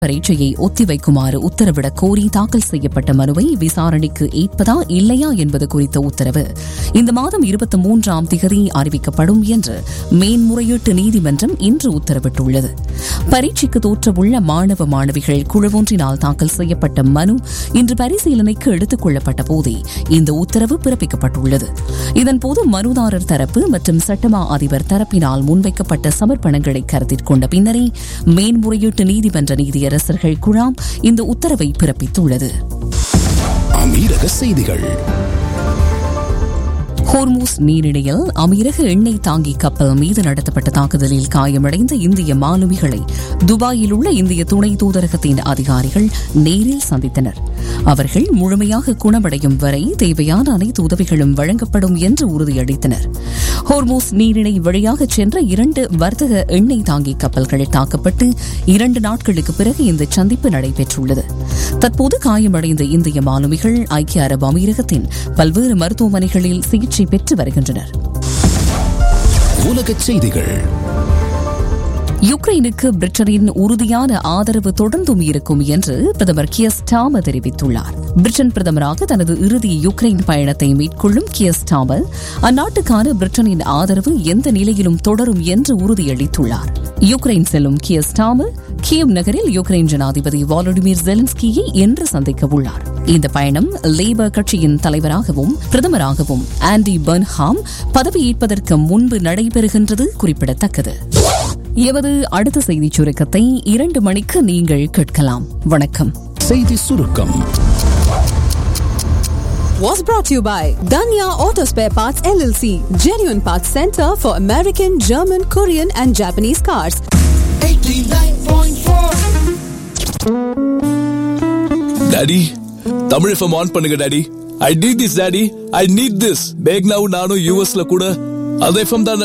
பரீட்சையை ஒத்திவைக்குமாறு உத்தரவிடக் கோரி தாக்கல் செய்யப்பட்ட மனுவை விசாரணைக்கு ஏற்பதா இல்லையா என்பது குறித்த உத்தரவு இந்த மாதம் இருபத்தி மூன்றாம் திகதி அறிவிக்கப்படும் என்று மேன்முறையீட்டு நீதிமன்றம் இன்று உத்தரவிட்டுள்ளது பரீட்சைக்கு தோற்றவுள்ள மாணவ மாணவிகள் குழுவொன்றினால் தாக்கல் செய்யப்பட்ட மனு இன்று பரிசீலனைக்கு எடுத்துக் கொள்ளப்பட்ட போதே இந்த உத்தரவு பிறப்பிக்கப்பட்டுள்ளது இதன்போது மனுதாரர் தரப்பு மற்றும் சட்டமா அதிபர் தரப்பினால் முன்வைக்கப்பட்ட சமர்ப்பணங்களை கருத்தில் கொண்ட பின்னரே மேன்முறையீட்டு நீதிமன்ற நீதியரசர்கள் குழாம் இந்த உத்தரவை பிறப்பித்துள்ளது அமீரக செய்திகள் ஹோர்மூஸ் நீரிணையில் அமீரக எண்ணெய் தாங்கி கப்பல் மீது நடத்தப்பட்ட தாக்குதலில் காயமடைந்த இந்திய மாலுமிகளை துபாயில் உள்ள இந்திய துணை தூதரகத்தின் அதிகாரிகள் நேரில் சந்தித்தனர் அவர்கள் முழுமையாக குணமடையும் வரை தேவையான அனைத்து உதவிகளும் வழங்கப்படும் என்று உறுதியளித்தனர் ஹோர்மூஸ் நீரிணை வழியாக சென்ற இரண்டு வர்த்தக எண்ணெய் தாங்கி கப்பல்கள் தாக்கப்பட்டு இரண்டு நாட்களுக்கு பிறகு இந்த சந்திப்பு நடைபெற்றுள்ளது தற்போது காயமடைந்த இந்திய மாலுமிகள் ஐக்கிய அரபு அமீரகத்தின் பல்வேறு மருத்துவமனைகளில் சிகிச்சை பெற்று வருகின்றனர் உலக செய்திகள் யுக்ரைனுக்கு பிரிட்டனின் உறுதியான ஆதரவு தொடர்ந்தும் இருக்கும் என்று பிரதமர் கியர் ஸ்டாமர் தெரிவித்துள்ளார் பிரிட்டன் பிரதமராக தனது இறுதி யுக்ரைன் பயணத்தை மேற்கொள்ளும் கியர் ஸ்டாமர் அந்நாட்டுக்கான பிரிட்டனின் ஆதரவு எந்த நிலையிலும் தொடரும் என்று உறுதியளித்துள்ளார் யுக்ரைன் செல்லும் கியர் ஸ்டாமர் கியவ் நகரில் யுக்ரைன் ஜனாதிபதி வாலடிமிர் ஜெலன்ஸ்கியை இன்று சந்திக்க உள்ளார் இந்த பயணம் லேபர் கட்சியின் தலைவராகவும் பிரதமராகவும் ஆண்டி பர்ன்ஹாம் பதவியேற்பதற்கு முன்பு நடைபெறுகின்றது குறிப்பிடத்தக்கது எமது அடுத்த செய்திச் சுருக்கத்தை இரண்டு மணிக்கு நீங்கள் கேட்கலாம் வணக்கம் செய்தி சுருக்கம் was brought to you by Danya Auto Spare Parts LLC, genuine parts center for American, German, Korean, and Japanese cars. Daddy Tamil FM on பண்ணுங்க daddy I need this daddy I need this bag நானும் யூஎஸ்ல கூட அது FM தான்